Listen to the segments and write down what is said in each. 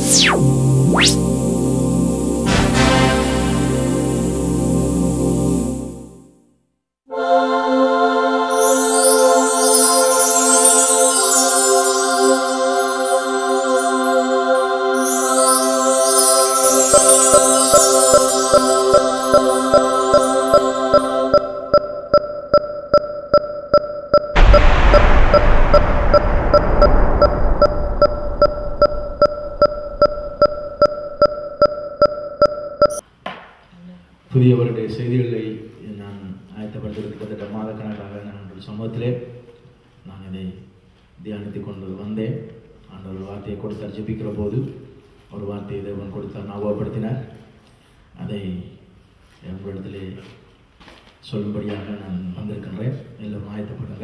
புதிய வருட செய்திகளை நான் ஆயத்தப்படுத்துவதற்கு கிட்டத்தட்ட மாதக்கணக்காக நான் ஒரு சமூகத்திலே நான் இதை தியானித்துக் கொண்டு வந்தேன் ஆண்டவர் வார்த்தையை கொடுத்தார் ஜெபிக்கிற போது ஒரு வார்த்தையை தேவன் கொடுத்தார் ஞாபகப்படுத்தினார் அதை உங்களிடத்திலே சொல்லும்படியாக நான் வந்திருக்கின்றேன் எல்லோரும் ஆயத்தப்படுங்க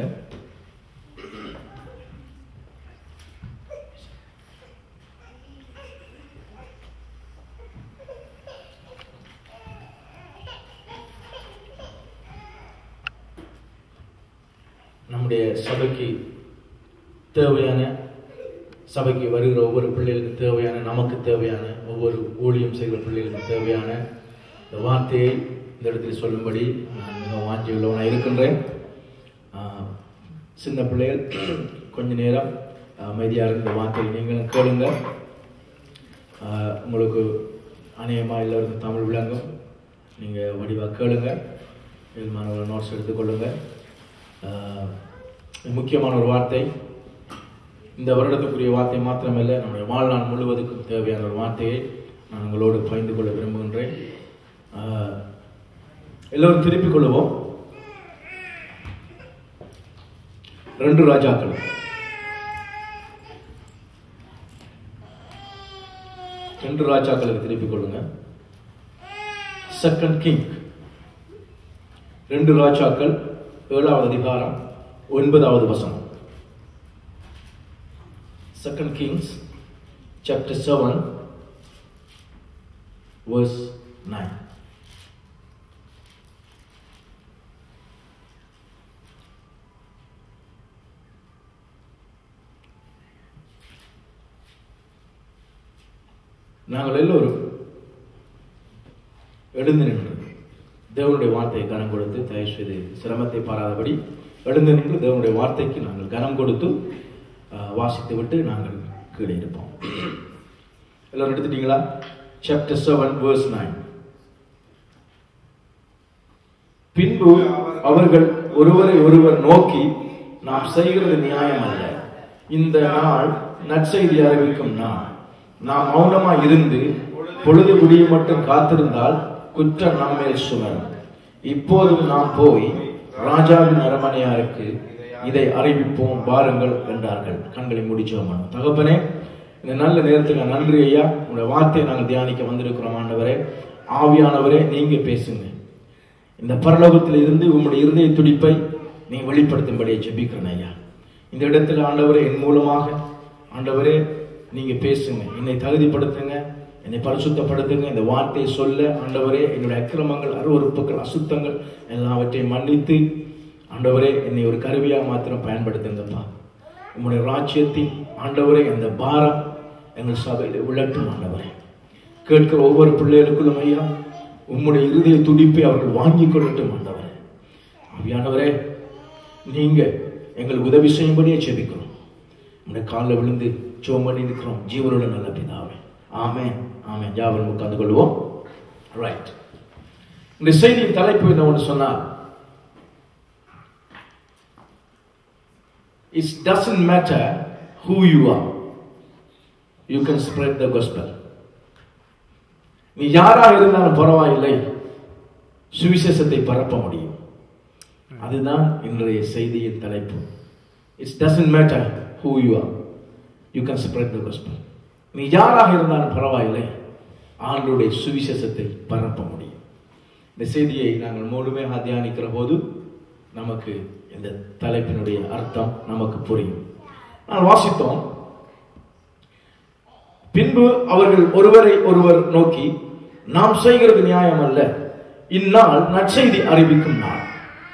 நம்முடைய சபைக்கு தேவையான சபைக்கு வருகிற ஒவ்வொரு பிள்ளைகளுக்கும் தேவையான நமக்கு தேவையான ஒவ்வொரு ஊழியம் செய்கிற பிள்ளைகளுக்கும் தேவையான இந்த வார்த்தையை இந்த இடத்தில் சொல்லும்படி நான் மிக வாஞ்சி உள்ளவனாக இருக்கின்றேன் ஆஹ், சின்ன பிள்ளைகள் கொஞ்ச நேரம் அமைதியாக இருந்த வார்த்தையை நீங்களும் கேளுங்க ஆஹ், உங்களுக்கு அநேகமாக எல்லோருக்கும் தமிழ் விளங்கும் நீங்கள் வடிவாக கேளுங்க மாணவர்கள் நோட்ஸ் எடுத்துக்கொள்ளுங்க ஆஹ், இது முக்கியமான ஒரு வார்த்தை இந்த வருடத்துக்குரிய வார்த்தை மாத்திரமல்ல நம்முடைய வாழ்நாள் முழுவதுக்கும் தேவையான ஒரு வார்த்தையை நான் உங்களோடு பகிர்ந்து கொள்ள விரும்புகின்றேன் ஆஹ், எல்லோரும் திருப்பிக் கொள்ளுவோம் ரெண்டு ராஜாக்கள் ரெண்டு ராஜாக்களுக்கு திருப்பிக் கொள்ளுங்க செகண்ட் கிங் ரெண்டு ராஜாக்கள் ஏழாவது அதிகாரம் ஒன்பதாவது வசனம் second Kings chapter seven verse nine நாங்கள் எல்லோரும் எழுந்து நின்று தேவனுடைய வார்த்தையை கனம் கொடுத்து தயவு செய்து சிரமத்தை பாராதபடி எழுந்து நின்று தேவனுடைய வார்த்தைக்கு நாங்கள் கனம் கொடுத்து ஆஹ், வாசித்து விட்டு நாங்கள் கீழே இருப்போம் எல்லாரும் எடுத்துட்டீங்களா சாப்டர் செவன் வேர்ஸ் நைன் பின்பு அவர்கள் ஒருவரை ஒருவர் நோக்கி நாம் செய்கிறது நியாயம் அல்ல இந்த நாள் நற்செய்தி அறிவிக்கும் நாள் நாம் மௌனமா இருந்து பொழுது விடிய மட்டும் காத்திருந்தால் குற்றம் நம்மேல் சுமரும் இப்போதும் நாம் போய் ராஜாவின் அரமனையாருக்கு இதை அறிவிப்போம் பாருங்கள் என்றார்கள் கண்களை முடிச்சோம் தகப்பனே இந்த நல்ல நேரத்துக்கு நன்றி ஐயா உங்களுடைய வார்த்தையை நாங்கள் தியானிக்க வந்திருக்கிறோம் ஆண்டவரே ஆவியானவரே நீங்க பேசுங்க இந்த பரலோகத்தில் இருந்து உங்களுடைய இருதய துடிப்பை நீ வெளிப்படுத்தும்படியே ஜெபிக்கிறேன் ஐயா இந்த இடத்துல ஆண்டவரே என் மூலமாக ஆண்டவரே நீங்க பேசுங்க என்னை தகுதிப்படுத்துங்க என்னை பரிசுத்தப்படுத்துங்க இந்த வார்த்தையை சொல்ல ஆண்டவரே என்னுடைய அக்கிரமங்கள் அருவறுப்புகள் அசுத்தங்கள் எல்லாவற்றையும் மன்னித்து ஆண்டவரே என்னை ஒரு கருவியா மாத்திரம் பயன்படுத்துங்கப்பா உங்களுடைய ராஜ்யத்தின் ஆண்டவரே அந்த பாரம் எங்கள் சபையில் உள்ளட்டும் ஆண்டவரே கேட்கிற ஒவ்வொரு பிள்ளைகளுக்குள்ளும் ஐயா உம்முடைய இருதய துடிப்பை அவர்கள் வாங்கிக் கொள்ளட்டும் ஆண்டவரே ஆவியானவரே நீங்க எங்களுக்கு உதவி செய்யும்படியே செபிக்கிறோம் உங்களுடைய காலில் விழுந்து ஜோம் பண்ணி இருக்கிறோம் ஜீவனோட நல்ல பிதாவே ஆமென் ஆமென் ஜாவல் உட்கார்ந்து கொள்வோம் ரைட் இந்த செய்தியின் தலைப்பு என்ன ஒன்று சொன்னால் It doesn't matter who you are. You can spread the gospel. நீ யாராக இருந்தாலும் பரவாயில்லை சுவிசேஷத்தை பரப்ப முடியும் அதுதான் இன்றைய செய்தியின் தலைப்பு it's doesn't matter who you are you can spread the gospel நீ யாராக இருந்தாலும் பரவாயில்லை ஆண்டுடைய சுவிசேஷத்தை பரப்ப முடியும் இந்த செய்தியை நாங்கள் முழுமையாக தியானிக்கிற போது நமக்கு இந்த தலைப்பினுடைய அர்த்தம் நமக்கு புரியும் நான் வாசித்தோம் பின்பு அவர்கள் ஒருவரை ஒருவர் நோக்கி நாம் செய்கிறது நியாயம் அல்ல இந்நாள் நற்செய்தி அறிவிக்கும் நாள்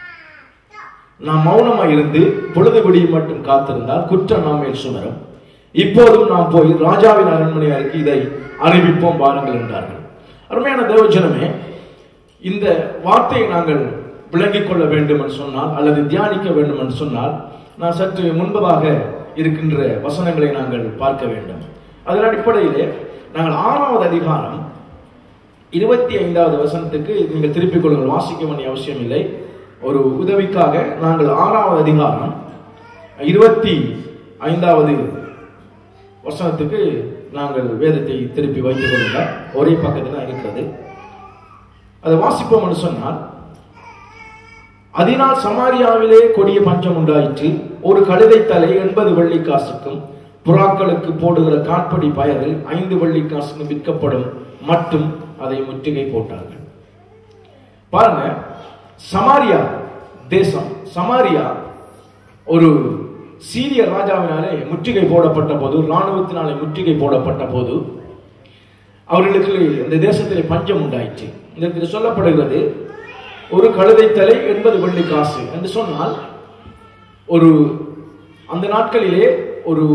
நாம் மௌனமாய் இருந்து பொழுது விடியும் மட்டும் காத்திருந்தால் குற்றம் நாம் மேல் சுமரும் இப்போதும் நாம் போய் ராஜாவின் அரண்மனையாருக்கு இதை அறிவிப்போம் வாருங்கள் என்றார்கள் அருமையான தேவஜனமே இந்த வார்த்தையை நாங்கள் விளங்கிக் கொள்ள வேண்டும் என்று சொன்னால் அல்லது தியானிக்க வேண்டும் என்று சொன்னால் நான் சற்று முன்பதாக இருக்கின்ற வசனங்களை நாங்கள் பார்க்க வேண்டும் அதன் அடிப்படையிலே நாங்கள் ஆறாவது அதிகாரம் இருபத்தி ஐந்தாவது வசனத்துக்கு நீங்கள் திருப்பிக் கொள்ளுங்கள் வாசிக்க வேண்டிய அவசியம் இல்லை ஒரு உதவிக்காக நாங்கள் ஆறாவது அதிகாரம் இருபத்தி ஐந்தாவது வசனத்துக்கு நாங்கள் வேதத்தை திருப்பி வைத்துக் கொள்ளுங்க ஒரே பக்கத்தில் தான் இருக்கிறது அதை வாசிப்போம் என்று சொன்னால் அதனால் சமாரியாவிலே கொடிய பஞ்சம் உண்டாயிற்று ஒரு கழுதை தலை எண்பது வெள்ளி காசுக்கும் புறாக்களுக்கு போடுகிற காட்படி பயரில் ஐந்து வெள்ளி காசுக்கும் விற்கப்படும் மட்டும் அதை முற்றுகை போட்டார்கள் பாருங்க சமாரியா தேசம் சமாரியா ஒரு சீரிய ராஜாவினாலே முற்றுகை போடப்பட்ட போது இராணுவத்தினாலே முற்றுகை போடப்பட்ட போது அவர்களுக்கு இந்த தேசத்திலே பஞ்சம் உண்டாயிற்று இதற்கு சொல்லப்படுகிறது ஒரு கழுதை தலை எண்பது வெள்ளி காசு என்று சொன்னால் ஒரு அந்த நாட்களிலே ஒரு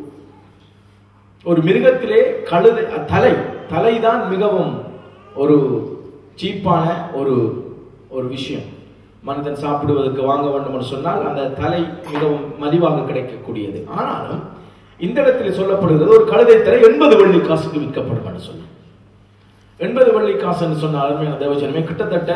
ஒரு மிருகத்திலே கழுதை தலை தலைதான் மிகவும் ஒரு சீப்பான ஒரு ஒரு விஷயம் மனிதன் சாப்பிடுவதற்கு வாங்க வேண்டும் என்று சொன்னால் அந்த தலை மிகவும் மலிவாக கிடைக்கக்கூடியது ஆனாலும் இந்த இடத்துல சொல்லப்படுகிறது ஒரு கழுதை தலை எண்பது வெள்ளி காசுக்கு விற்கப்படும் என்று சொன்னார் எண்பது வெள்ளி காசு என்று சொன்ன அருமையான தேவஜனமே கிட்டத்தட்ட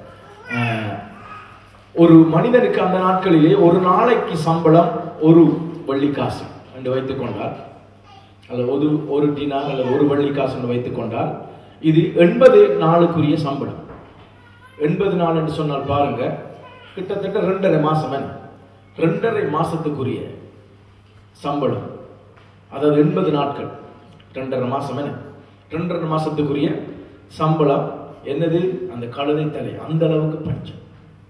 அஹ், ஒரு மனிதனுக்கு அந்த நாட்களிலே ஒரு நாளைக்கு சம்பளம் ஒரு வெள்ளி காசு என்று வைத்துக் கொண்டார் அல்லது ஒரு ஒரு டினா அல்லது ஒரு வெள்ளி காசு என்று வைத்துக் கொண்டால் இது எண்பது நாளுக்குரிய சம்பளம் எண்பது நாள் என்று சொன்னால் பாருங்க கிட்டத்தட்ட ரெண்டரை மாசம் என்ன ரெண்டரை மாசத்துக்குரிய சம்பளம் அதாவது எண்பது நாட்கள் ரெண்டரை மாசம் என்ன ரெண்டரை மாசத்துக்குரிய சம்பளம் என்னது அந்த கழுதை தலை அந்த அளவுக்கு பஞ்சம்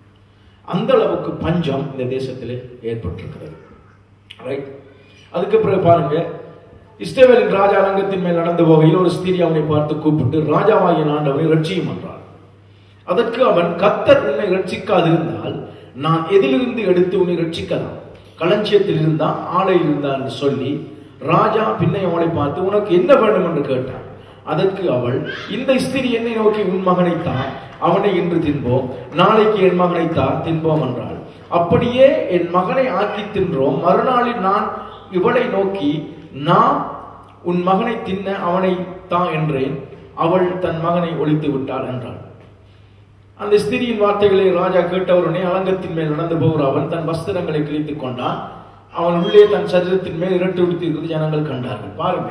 அந்த அளவுக்கு பஞ்சம் இந்த தேசத்திலே ஏற்பட்டிருக்கிறது ரைட் அதுக்கு பிறகு பாருங்க இஸ்ரவேலின் ராஜா அரங்கத்தின் மேல் நடந்து போகையில் ஒரு ஸ்திரீ அவனை பார்த்து கூப்பிட்டு ராஜாவாகிய ஆண்டவனை ரட்சியும் என்றார் அதற்கு அவன் கத்தர் உன்னை ரட்சிக்காதிருந்தால் நான் எதிலிருந்து எடுத்து உன்னை ரட்சிக்கலாம் களஞ்சியத்தில் இருந்தா ஆலையில் இருந்தா என்று சொல்லி ராஜா பின்னை அவளை பார்த்து உனக்கு என்ன வேண்டும் என்று கேட்டான் அதற்கு அவள் இந்த ஸ்திரீ என்னை நோக்கி உன் மகனை தான் அவனை இன்று தின்போம் நாளைக்கு என் மகனை தான் தின்போம் என்றாள் அப்படியே என் மகனை ஆக்கி தின்றோம் மறுநாளில் நான் இவளை நோக்கி நான் உன் மகனை தின்ன அவனை தான் என்றேன் அவள் தன் மகனை ஒழித்து விட்டாள் என்றாள் அந்த ஸ்திரியின் வார்த்தைகளை ராஜா கேட்டவுடனே அலங்கத்தின் மேல் நடந்து போகிற அவன் தன் வஸ்திரங்களை கிழித்துக் கொண்டான் அவன் உள்ளே தன் சரீரத்தின் மேல் இரட்டு உடுத்திருக்கிறது ஜனங்கள் கண்டார்கள் பாருங்க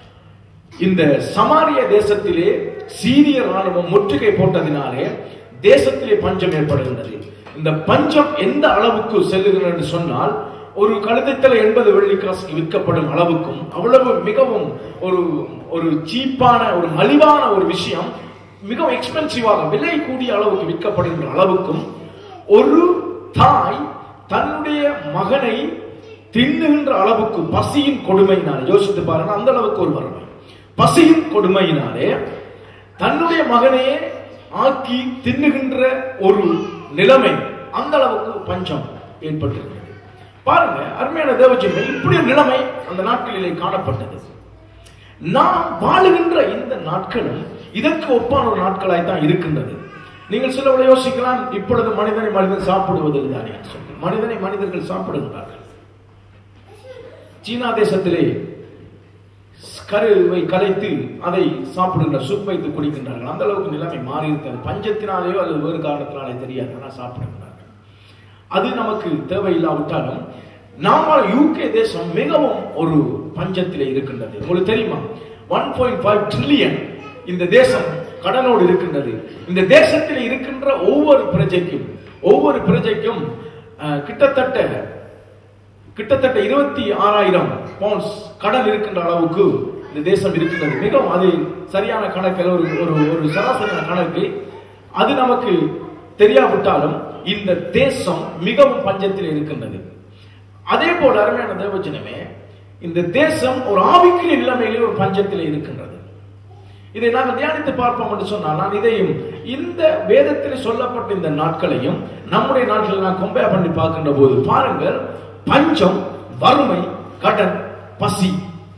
இந்த சமாரிய தேசத்திலே சீரிய ராணுவம் முற்றுகை போட்டதினாலே தேசத்திலே பஞ்சம் ஏற்படுகின்றது இந்த பஞ்சம் எந்த அளவுக்கு செல்லுகிறது என்று சொன்னால் ஒரு கழுதைத்தலை எண்பது வெள்ளிக்காசுக்கு விற்கப்படும் அளவுக்கும் அவ்வளவு மிகவும் ஒரு ஒரு சீப்பான ஒரு மலிவான ஒரு விஷயம் மிகவும் எக்ஸ்பென்சிவாக விலை கூடிய அளவுக்கு விற்கப்படுகின்ற அளவுக்கும் ஒரு தாய் தன்னுடைய மகனை தின்னுகின்ற அளவுக்கு பசியின் கொடுமையினாலே யோசித்து பாருங்க அந்த அளவுக்கு ஒரு வறுமை பசியின் கொடுமையினாலே தன்னுடைய மகனையே ஆக்கி தின்னுகின்ற ஒரு நிலைமை அந்த அளவுக்கு பஞ்சம் ஏற்பட்டிருக்கிறது பாருங்க அருமையான தேவஜிமை இப்படி ஒரு நிலைமை அந்த நாட்களிலே காணப்பட்டது நாம் வாழுகின்ற இந்த நாட்களும் இதற்கு ஒப்பான ஒரு நாட்களாய் தான் இருக்கின்றது நீங்கள் சில யோசிக்கலாம் இப்பொழுது மனிதனை மனிதன் சாப்பிடுவது தானே சொல்லி மனிதனை மனிதர்கள் சாப்பிடுகிறார்கள் சீனா தேசத்திலே கருவை கலைத்து அதை சாப்பிடுகின்ற சூப் வைத்து குடிக்கின்றார்கள் அந்த அளவுக்கு நிலைமை மாறி இருக்கிறது பஞ்சத்தினாலேயோ அல்லது வேறு காரணத்தினாலே தெரியாது ஆனால் சாப்பிடுகிறார்கள் அது நமக்கு தேவையில்லாவிட்டாலும் நாம யூகே தேசம் மிகவும் ஒரு பஞ்சத்திலே இருக்கின்றது உங்களுக்கு தெரியுமா ஒன் பாயிண்ட் ஃபைவ் ட்ரில்லியன் இந்த தேசம் கடனோடு இருக்கின்றது இந்த தேசத்தில் இருக்கின்ற ஒவ்வொரு பிரஜைக்கும் ஒவ்வொரு பிரஜைக்கும் அஹ், கிட்டத்தட்ட கிட்டத்தட்ட இருபத்தி ஆறாயிரம் பவுண்ட்ஸ் கடன் இருக்கின்ற அளவுக்கு இந்த தேசம் இருக்கின்றது மிகவும் அது சரியான கணக்கில் ஒரு ஒரு ஒரு சராசரியான கணக்கு அது நமக்கு தெரியாவிட்டாலும் இந்த தேசம் மிகவும் பஞ்சத்தில் இருக்கின்றது அதே போல அருமையான தேவச்சனமே இந்த தேசம் ஒரு ஆவிக்குரிய நிலைமையிலே ஒரு பஞ்சத்தில் இருக்கின்றது இதை நாங்கள் தியானித்து பார்ப்போம் என்று சொன்னால் நான் இதையும் இந்த வேதத்தில் சொல்லப்பட்ட இந்த நாட்களையும் நம்முடைய நாட்களில் நான் கம்பேர் பண்ணி பார்க்கின்ற போது பாருங்கள் பஞ்சம் வறுமை கடன் பசி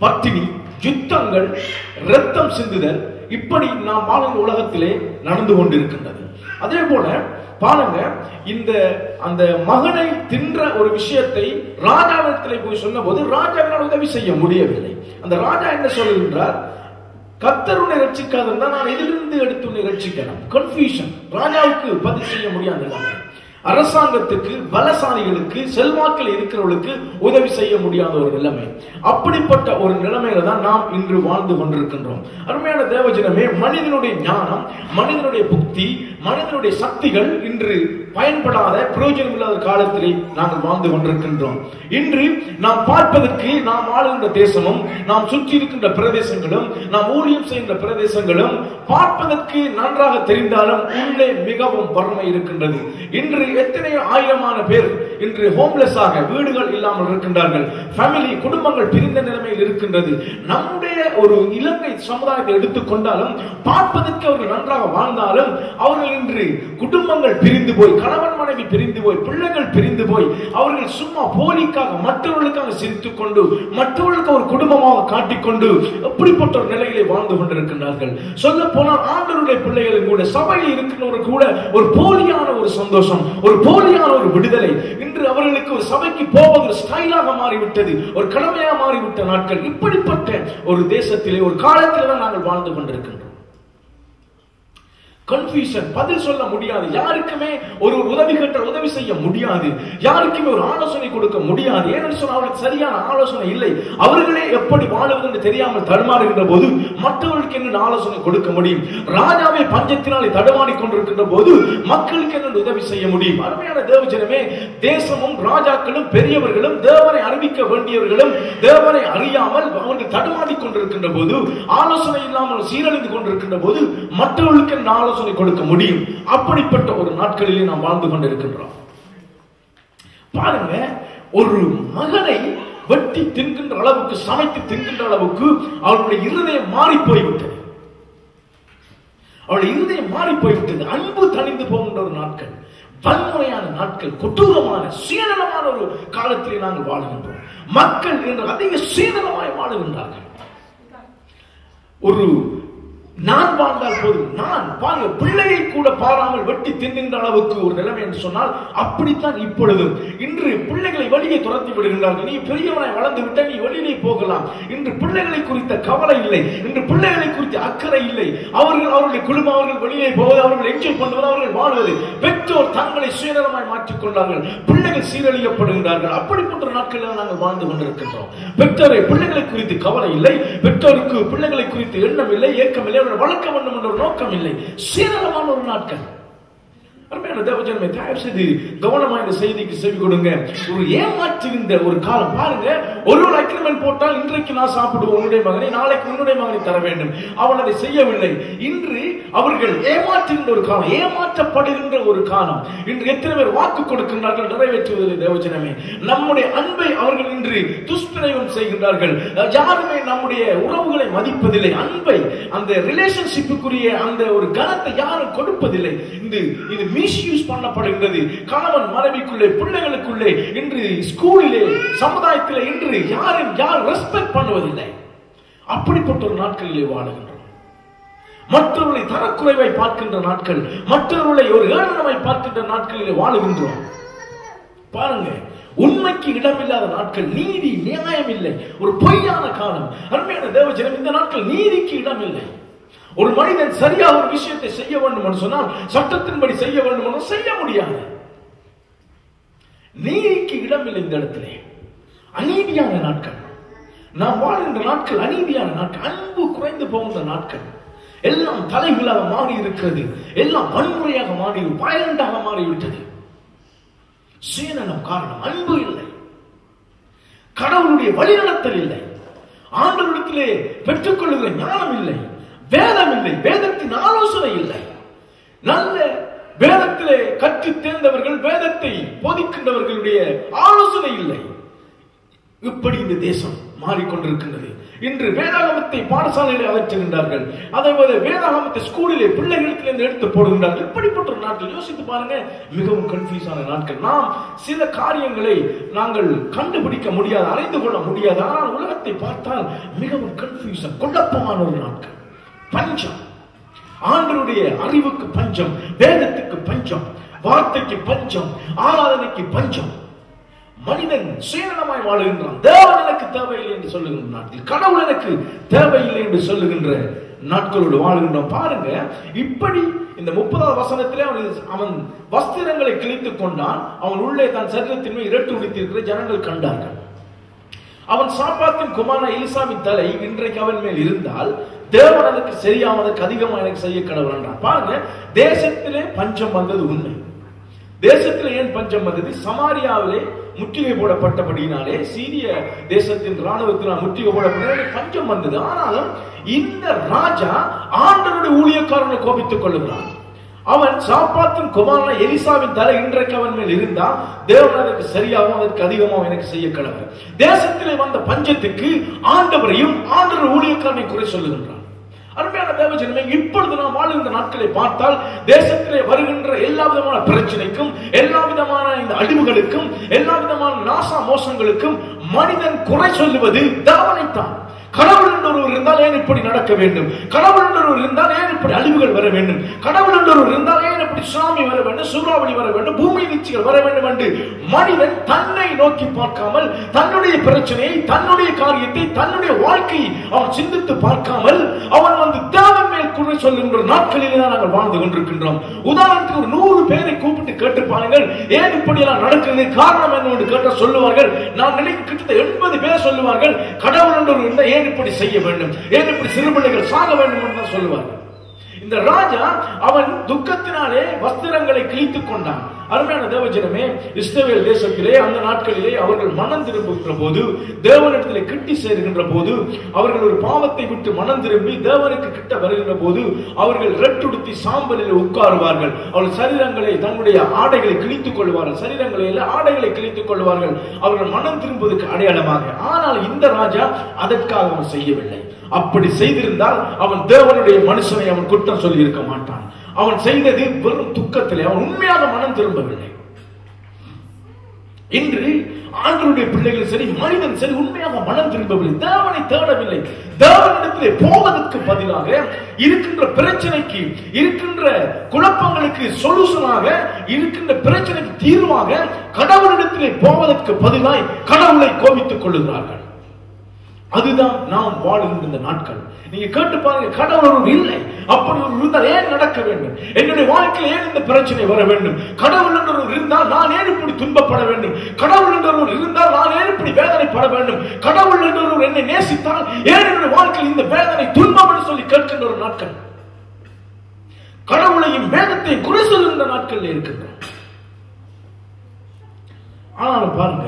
பட்டினி யுத்தங்கள் ரத்தம் சிந்துதல் இப்படி நாம் வாழும் உலகத்திலே நடந்து கொண்டிருக்கின்றது அதே போல பாருங்க இந்த அந்த மகனை தின்ற ஒரு விஷயத்தை ராஜாவிடத்திலே போய் சொன்னபோது ராஜாவினால் உதவி செய்ய முடியவில்லை அந்த ராஜா என்ன சொல்லுகின்றார் கத்தர் உன்னை ரட்சிக்காதிருந்தா நான் எதிலிருந்து எடுத்து உன்னை ரட்சிக்கலாம் கன்ஃபியூஷன் ராஜாவுக்கு பதில் செய்ய முடியாது நிலைமை. அரசாங்கத்துக்கு பலசாலிகளுக்கு செல்வாக்கில் இருக்கிறவர்களுக்கு உதவி செய்ய முடியாத ஒரு நிலைமை அப்படிப்பட்ட ஒரு நிலைமையில தான் நாம் இன்று வாழ்ந்து கொண்டிருக்கின்றோம் அருமையான தேவஜனமே மனிதனுடைய ஞானம் மனிதனுடைய புக்தி மனிதனுடைய சக்திகள் இன்று பயன்படாத பிரயோஜனம் இல்லாத காலத்திலே நாங்கள் வாழ்ந்து கொண்டிருக்கின்றோம் இன்று நாம் பார்ப்பதற்கு நாம் வாழுகின்ற தேசமும் நாம் சுற்றி இருக்கின்ற பிரதேசங்களும் நாம் ஊழியம் செய்கின்ற பிரதேசங்களும் பார்ப்பதற்கு நன்றாக தெரிந்தாலும் உள்ளே மிகவும் வறுமை இருக்கின்றது இன்று எத்தனையோ ஆயிரமான பேர் இன்று ஹோம்லெஸ் ஆக வீடுகள் இல்லாமல் இருக்கின்றார்கள் ஃபேமிலி குடும்பங்கள் பிரிந்த நிலைமையில் இருக்கின்றது நம்முடைய ஒரு இலங்கை சமுதாயத்தை எடுத்துக்கொண்டாலும் பார்ப்பதற்கு அவர்கள் நன்றாக வாழ்ந்தாலும் அவர்கள் இன்று குடும்பங்கள் பிரிந்து போய் கணவன் மனைவி பிரிந்து போய் பிள்ளைகள் பிரிந்து போய் அவர்கள் சும்மா போலிக்காக மற்றவர்களுக்காக சிரித்துக் கொண்டு மற்றவர்களுக்கு ஒரு குடும்பமாக காட்டிக்கொண்டு எப்படிப்பட்ட ஒரு நிலையிலே வாழ்ந்து கொண்டிருக்கின்றார்கள் சொல்ல போனால் ஆண்டவருடைய பிள்ளைகளும் கூட சபையில் இருக்கின்றவர்கள் கூட ஒரு போலியான ஒரு சந்தோஷம் ஒரு போலியான ஒரு விடுதலை இன்று அவர்களுக்கு ஒரு சபைக்கு போவது ஒரு ஸ்டைலாக மாறிவிட்டது ஒரு கடமையாக மாறிவிட்ட நாட்கள் இப்படிப்பட்ட ஒரு தேசத்திலே ஒரு காலத்திலே தான் நாங்கள் வாழ்ந்து கொண்டிருக்கின்றோம் கன்ஃபியூஷன் பதில் சொல்ல முடியாது யாருக்குமே ஒரு ஒரு உதவி கேட்ட உதவி செய்ய முடியாது யாருக்குமே ஒரு ஆலோசனை கொடுக்க முடியாது ஏன்னு சொன்னா அவர்களுக்கு சரியான ஆலோசனை இல்லை அவர்களே எப்படி வாழுவது என்று தெரியாமல் தடுமாறுகின்ற போது மற்றவர்களுக்கு என்ன ஆலோசனை கொடுக்க முடியும் ராஜாவே பஞ்சத்தினாலே தடுமாறி கொண்டிருக்கின்ற போது மக்களுக்கு என்ன உதவி செய்ய முடியும் அருமையான தேவஜனமே தேசமும் ராஜாக்களும் பெரியவர்களும் தேவனை அறிவிக்க வேண்டியவர்களும் தேவனை அறியாமல் அவர்கள் தடுமாறி கொண்டிருக்கின்ற போது ஆலோசனை இல்லாமல் சீரழிந்து கொண்டிருக்கின்ற போது மற்றவர்களுக்கு என்ன ஆலோசனை கொடுக்க முடியும் அப்படிப்பட்ட ஒரு நாட்களிலே நாம் வாழ்ந்து கொண்டிருக்கின்றோம் பாருங்க ஒரு மகனை வெட்டி தின்கின்ற அளவுக்கு சமைத்து தின்கின்ற அளவுக்கு அவருடைய இருதயம் மாறி போய்விட்டது அவளுடைய இருதயம் மாறி போய்விட்டது அன்பு தணிந்து போகின்ற ஒரு நாட்கள் வன்முறையான நாட்கள் கொடூரமான சீனமான ஒரு காலத்திலே நாங்கள் வாழுகின்றோம் மக்கள் இன்று அதிக சீனமாய் வாழுகின்றார்கள் ஒரு நான் வாழ்ந்தால் போதும் நான் பாருங்க பிள்ளையை கூட பாராமல் வெட்டி தின்னுகின்ற அளவுக்கு ஒரு நிலைமை என்று சொன்னால் அப்படித்தான் இப்பொழுதும் இன்று பிள்ளைகளை வெளியே துரத்தி விடுகின்றார்கள் நீ பெரியவனாய் வளர்ந்து விட்ட நீ வெளியிலே போகலாம் இன்று பிள்ளைகளை குறித்த கவலை இல்லை இன்று பிள்ளைகளை குறித்த அக்கறை இல்லை அவர்கள் அவர்களுடைய குடும்பம் அவர்கள் வெளியே போவது அவர்கள் என்ஜாய் பண்ணுவது அவர்கள் வாழ்வது பெற்றோர் தங்களை சுயநலமாய் மாற்றிக் கொண்டார்கள் பிள்ளைகள் சீரழியப்படுகின்றார்கள் அப்படிப்பட்ட நாட்களில் நாங்கள் வாழ்ந்து கொண்டிருக்கின்றோம் பெற்றோரை பிள்ளைகளை குறித்து கவலை இல்லை பெற்றோருக்கு பிள்ளைகளை குறித்து எண்ணம் இல்லை ஏக்கம் இல்லை அவர்கள் வளர்க்க வேண்டும் என்ற ஒரு நோக்கம் இல்லை சீரளமான ஒரு நாட்கள் அருமையான தேவஜனமே தயவு செய்து கவனமா இந்த செய்திக்கு செவி கொடுங்க ஒரு ஏமாற்றுகின்ற ஒரு காலம் பாருங்க ஒரு ஒரு அக்ரிமெண்ட் போட்டால் இன்றைக்கு நான் சாப்பிடுவோம் உன்னுடைய மகனை நாளைக்கு உன்னுடைய மகனை தர வேண்டும் அவன் அதை செய்யவில்லை இன்று அவர்கள் ஏமாற்றுகின்ற ஒரு காலம் ஏமாற்றப்படுகின்ற ஒரு காலம் இன்று எத்தனை பேர் வாக்கு கொடுக்கின்றார்கள் நிறைவேற்றுவதில்லை தேவஜனமே நம்முடைய அன்பை அவர்கள் இன்று துஷ்பிரயோகம் செய்கின்றார்கள் யாருமே நம்முடைய உறவுகளை மதிப்பதில்லை அன்பை அந்த ரிலேஷன்ஷிப்புக்குரிய அந்த ஒரு கனத்தை யாரும் கொடுப்பதில்லை இந்த இது மிஸ்யூஸ் பண்ணப்படுகிறது கணவன் மனைவிக்குள்ளே பிள்ளைகளுக்குள்ளே இன்று ஸ்கூலிலே சமுதாயத்திலே இன்று யாரும் யார் ரெஸ்பெக்ட் பண்ணுவதில்லை அப்படிப்பட்ட ஒரு நாட்களிலே வாழுகின்றோம் மற்றவர்களை தரக்குறைவை பார்க்கின்ற நாட்கள் மற்றவர்களை ஒரு ஏளனமாய் பார்க்கின்ற நாட்களிலே வாழுகின்றோம் பாருங்க உண்மைக்கு இடமில்லாத நாட்கள் நீதி நியாயம் இல்லை ஒரு பொய்யான காலம் அருமையான தேவஜனம் இந்த நாட்கள் நீதிக்கு இடம் இல்லை ஒரு மனிதன் சரியா ஒரு விஷயத்தை செய்ய வேண்டும் என்று சொன்னால் சட்டத்தின்படி செய்ய வேண்டும் என்று செய்ய முடியாது நீதிக்கு இடம் இல்லை இந்த இடத்திலே அநீதியான நாட்கள் நாம் வாழ்கின்ற நாட்கள் அநீதியான நாட்கள் அன்பு குறைந்து போகின்ற நாட்கள் எல்லாம் தலைகளாக மாறி இருக்கிறது எல்லாம் வன்முறையாக மாறி வயலண்டாக மாறிவிட்டது சீனனம் காரணம் அன்பு இல்லை கடவுளுடைய வழிநடத்தல் இல்லை ஆண்டவரிடத்திலே பெற்றுக்கொள்ளுகிற ஞானம் இல்லை வேதம் இல்லை வேதத்தின் ஆலோசனை இல்லை நல்ல வேதத்திலே கற்று தேர்ந்தவர்கள் வேதத்தை போதிக்கின்றவர்களுடைய ஆலோசனை இல்லை இப்படி இந்த தேசம் மாறிக்கொண்டிருக்கின்றது இன்று வேதாகமத்தை பாடசாலையில் அகற்றுகின்றார்கள் அதே போல வேதாகமத்தை ஸ்கூலிலே பிள்ளைகளிடத்திலிருந்து எடுத்து போடுகின்றார்கள் இப்படிப்பட்ட ஒரு நாட்கள் யோசித்து பாருங்க மிகவும் கன்ஃபியூஸ் ஆன நாட்கள் நாம் சில காரியங்களை நாங்கள் கண்டுபிடிக்க முடியாது அறிந்து கொள்ள முடியாது ஆனால் உலகத்தை பார்த்தால் மிகவும் கன்ஃபியூஷன் குழப்பமான ஒரு நாட்கள் பஞ்சம் ஆண்டருடைய அறிவுக்கு பஞ்சம் வேதத்துக்கு பஞ்சம் வார்த்தைக்கு பஞ்சம் ஆராதனைக்கு பஞ்சம் மனிதன் சுயநலமாய் வாழுகின்றான் தேவன் எனக்கு தேவையில்லை என்று சொல்லுகின்ற நாட்டில் கடவுள் எனக்கு தேவையில்லை என்று சொல்லுகின்ற நாட்களோடு வாழுகின்றோம் பாருங்க இப்படி இந்த முப்பதாவது வசனத்திலே அவன் அவன் வஸ்திரங்களை கிழித்துக் கொண்டான் அவன் உள்ளே தன் சரீரத்தின் மேல் இரட்டு உடுத்திருக்கிற ஜனங்கள் கண்டார்கள் அவன் சாப்பாத்தின் குமார எலிசாவின் தலை இன்றைக்கு அவன் மேல் இருந்தால் தேவன் அதற்கு சரியாவதற்கு அதிகமாக எனக்கு செய்ய கடவுள் என்றான் பாருங்க தேசத்திலே பஞ்சம் வந்தது உண்மை தேசத்தில் ஏன் பஞ்சம் வந்தது சமாரியாவிலே முற்றுகை போடப்பட்டபடியினாலே சீரிய தேசத்தின் ராணுவத்தினால் முற்றுகை போடப்பட்ட பஞ்சம் வந்தது ஆனாலும் இந்த ராஜா ஆண்டனுடைய ஊழியக்காரனை கோபித்துக் கொள்ளுகிறான் அவன் சாப்பாத்தின் குமாரன எலிசாவின் தலை இன்றைக்கு அவன் மேல் இருந்தா தேவன் அதற்கு சரியாகவும் அதற்கு அதிகமாகவும் எனக்கு செய்ய கடவுள் தேசத்திலே வந்த பஞ்சத்துக்கு ஆண்டவரையும் ஆண்டவர் ஊழியக்காரனை குறை சொல்லுகின்றான் அருமையான தேவஜனமே இப்பொழுது நாம் வாழ்கின்ற நாட்களை பார்த்தால் தேசத்திலே வருகின்ற எல்லா விதமான பிரச்சனைக்கும் எல்லா விதமான இந்த அழிவுகளுக்கும் எல்லா விதமான நாசா மோசங்களுக்கும் மனிதன் குறை சொல்லுவது தேவனைத்தான் கடவுள் என்று ஒருவர் இருந்தால் ஏன் இப்படி நடக்க வேண்டும் கடவுள் என்று ஒருவர் இருந்தால் ஏன் இப்படி அழிவுகள் வர வேண்டும் கடவுள் என்று ஒருவர் இருந்தால் ஏன் இப்படி சுனாமி வர வேண்டும் சூறாவளி வர வேண்டும் பூமி வீழ்ச்சிகள் வர வேண்டும் என்று மனிதன் தன்னை நோக்கி பார்க்காமல் தன்னுடைய பிரச்சனையை தன்னுடைய காரியத்தை தன்னுடைய வாழ்க்கையை அவன் சிந்தித்து பார்க்காமல் அவன் வந்து தேவன் மேல் குறை சொல்லுகின்ற நாட்களிலே தான் நாங்கள் வாழ்ந்து கொண்டிருக்கின்றோம் உதாரணத்துக்கு ஒரு நூறு பேரை கூப்பிட்டு கேட்டு பாருங்கள் ஏன் இப்படி எல்லாம் நடக்கிறது காரணம் என்ன என்று கேட்ட சொல்லுவார்கள் நான் நினைக்க கிட்டத்தட்ட எண்பது பேர் சொல்லுவார்கள் கடவுள் என்று ஒரு இருந்தால் ஏன் இப்படி செய்ய வேண்டும் ஏன் இப்படி சிறுபிள்ளைகள் சாக வேண்டும் என்று தான் சொல்லுவார்கள் இந்த ராஜா அவன் துக்கத்தினாலே வஸ்திரங்களை கிழித்துக் கொண்டான் அருமையான தேவஜனமே இஸ்ரவேல் தேசத்திலே அந்த நாட்களிலே அவர்கள் மனம் திரும்புகின்ற போது தேவனிடத்திலே கிட்டி சேருகின்ற போது அவர்கள் ஒரு பாவத்தை விட்டு மனம் திரும்பி தேவனுக்கு கிட்ட வருகின்ற போது அவர்கள் ரெட்டுடுத்தி சாம்பலில் உட்காருவார்கள் அவர்கள் சரீரங்களை தன்னுடைய ஆடைகளை கிழித்துக் கொள்வார்கள் சரீரங்களை இல்ல ஆடைகளை கிழித்துக் கொள்வார்கள் அவர்கள் மனம் திரும்புவதற்கு அடையாளமாக ஆனால் இந்த ராஜா அதற்காக அவன் செய்யவில்லை அப்படி செய்திருந்தால் அவன் தேவனுடைய மனுஷனை அவன் குற்றம் சொல்லி இருக்க மாட்டான் அவன் செய்தது வெறும் துக்கத்திலே அவன் உண்மையாக மனம் திரும்பவில்லை இன்று ஆண்டருடைய பிள்ளைகள் சரி மனிதன் சரி உண்மையாக மனம் திரும்பவில்லை தேவனை தேடவில்லை தேவனிடத்திலே போவதற்கு பதிலாக இருக்கின்ற பிரச்சனைக்கு இருக்கின்ற குழப்பங்களுக்கு சொல்யூஷனாக இருக்கின்ற பிரச்சனைக்கு தீர்வாக கடவுளிடத்திலே போவதற்கு பதிலாய் கடவுளை கோபித்துக் கொள்ளுகிறார்கள் அதுதான் நாம் வாழுகின்ற இந்த நாட்கள் நீங்க கேட்டு பாருங்க கடவுள் ஒரு இல்லை அப்படி ஒரு இருந்தால் ஏன் நடக்க வேண்டும் என்னுடைய வாழ்க்கையில் ஏன் இந்த பிரச்சனை வர வேண்டும் கடவுள் என்று ஒரு இருந்தால் நான் ஏன் இப்படி துன்பப்பட வேண்டும் கடவுள் என்று ஒரு இருந்தால் நான் ஏன் இப்படி வேதனைப்பட வேண்டும் கடவுள் என்று ஒரு என்னை நேசித்தால் ஏன் என்னுடைய வாழ்க்கையில் இந்த வேதனை துன்பம் என்று சொல்லி கேட்கின்ற ஒரு நாட்கள் கடவுளையும் வேதத்தையும் குறை சொல்லுகின்ற நாட்கள் இருக்கின்றன ஆனாலும் பாருங்க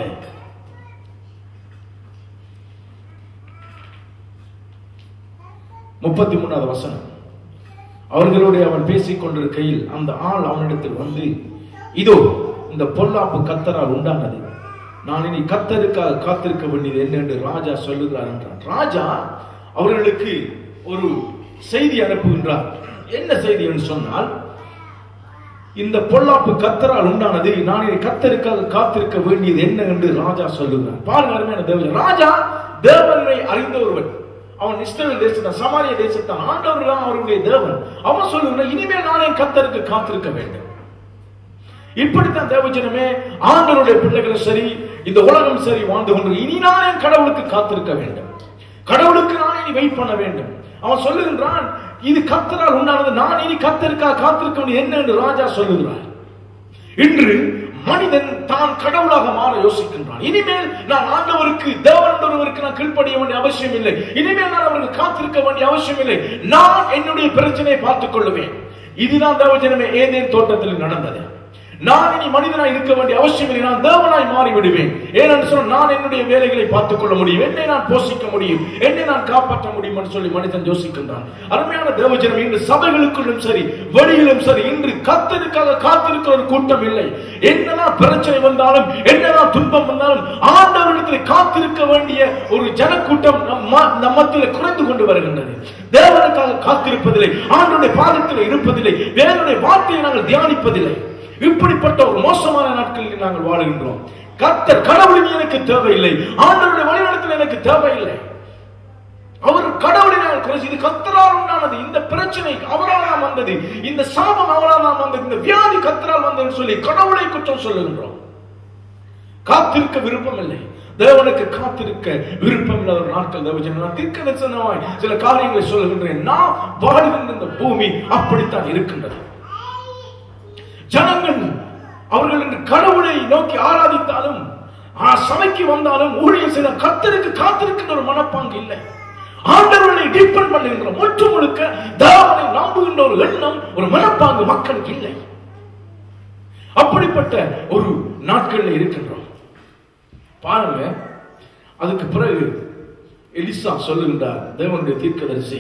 முப்பத்தி மூணாவது வசனம் அவர்களோடு அவன் பேசிக் கொண்டிருக்கையில் அந்த ஆள் அவனிடத்தில் வந்து இதோ இந்த பொல்லாப்பு கத்தரால் உண்டானது நான் இனி கத்தருக்காக காத்திருக்க வேண்டியது என்ன என்று ராஜா சொல்லுகிறார் என்றான் ராஜா அவர்களுக்கு ஒரு செய்தி அனுப்புகின்றார் என்ன செய்தி என்று சொன்னால் இந்த பொல்லாப்பு கத்தரால் உண்டானது நான் இனி கத்தருக்காக காத்திருக்க வேண்டியது என்ன என்று ராஜா சொல்லுகிறார் பாருங்க அருமையான தேவன் ராஜா தேவனை அறிந்த ஒருவன் அவன் இஸ்ரவேல் தேசத்தான் சமாரிய தேசத்தான் ஆண்டவர் தான் அவருடைய தேவன் அவன் சொல்லுகிறான் இனிமேல் நானே கத்தருக்கு காத்திருக்க வேண்டும் இப்படித்தான் தேவஜனமே ஆண்டவருடைய பிள்ளைகளும் சரி இந்த உலகம் சரி வாழ்ந்து கொண்டு இனி நானே கடவுளுக்கு காத்திருக்க வேண்டும் கடவுளுக்கு நானே இனி வெயிட் பண்ண வேண்டும் அவன் சொல்லுகின்றான் இது கத்தரால் உண்டானது நான் இனி கத்தருக்காக காத்திருக்க வேண்டியது என்ன என்று ராஜா சொல்லுகிறார் இன்று மனிதன் தான் கடவுளாக மாற யோசிக்கின்றான் இனிமேல் நான் ஆண்டவருக்கு தேவன் ஒருவருக்கு நான் கீழ்ப்படிய வேண்டிய அவசியம் இல்லை இனிமேல் நான் அவருக்கு காத்திருக்க வேண்டிய அவசியம் இல்லை நான் என்னுடைய பிரச்சனையை பார்த்துக் கொள்ளுவேன் இதுதான் தேவஜனமே ஏதேன் தோட்டத்தில் நடந்தது நான் இனி மனிதனாய் இருக்க வேண்டிய அவசியம் இல்லை நான் தேவனாய் மாறி விடுவேன் ஏனென்று சொன்னால் நான் என்னுடைய வேலைகளை பார்த்துக் கொள்ள முடியும் என்னை நான் போஷிக்க முடியும் என்னை நான் காப்பாற்ற முடியும் என்று சொல்லி மனிதன் யோசிக்கின்றான் அருமையான தேவஜனம் இன்று சபைகளுக்குள்ளும் சரி வெளியிலும் சரி இன்று கத்தருக்காக காத்திருக்கிற ஒரு கூட்டம் இல்லை என்னதான் பிரச்சனை வந்தாலும் என்னதான் துன்பம் வந்தாலும் ஆண்டவரிடத்தில் காத்திருக்க வேண்டிய ஒரு ஜனக்கூட்டம் நம்ம நம்மத்தில் குறைந்து கொண்டு வருகின்றது தேவனுக்காக காத்திருப்பதில்லை ஆண்டுடைய பாதத்தில் இருப்பதில்லை வேறனுடைய வார்த்தையை நாங்கள் தியானிப்பதில்லை இப்படிப்பட்ட ஒரு மோசமான நாட்களில் நாங்கள் வாழுகின்றோம் கர்த்தர் கடவுளின் எனக்கு தேவையில்லை ஆண்டவருடைய வழிநடத்தல் எனக்கு தேவையில்லை அவர் கடவுளை நாங்கள் குறைச்சி இது கத்தரால் உண்டானது இந்த பிரச்சனை அவரால் தான் வந்தது இந்த சாபம் அவரால் தான் வந்தது இந்த வியாதி கத்தரால் வந்ததுன்னு சொல்லி கடவுளை குற்றம் சொல்லுகின்றோம் காத்திருக்க விருப்பம் இல்லை தேவனுக்கு காத்திருக்க விருப்பம் இல்லாத ஒரு நாட்கள் தேவஜன நான் தீர்க்க தரிசனமாய் சில காரியங்களை சொல்லுகின்றேன் நான் வாழ்கின்ற இந்த பூமி அப்படித்தான் இருக்கின்றது ஜனங்கள் அவர்கள் இன்று கடவுளை நோக்கி ஆராதித்தாலும் ஆ, சபைக்கு வந்தாலும் ஊழியர் செய்த கத்தருக்கு காத்திருக்கின்ற ஒரு மனப்பாங்கு இல்லை ஆண்டவர்களை டிபெண்ட் பண்ணுகின்ற முற்று முழுக்க தேவனை நம்புகின்ற ஒரு எண்ணம் ஒரு மனப்பாங்கு மக்களுக்கு இல்லை அப்படிப்பட்ட ஒரு நாட்கள்ல இருக்கின்றோம் பாருங்க அதுக்கு பிறகு எலிசா சொல்லுகின்றார் தேவனுடைய தீர்க்கதரிசி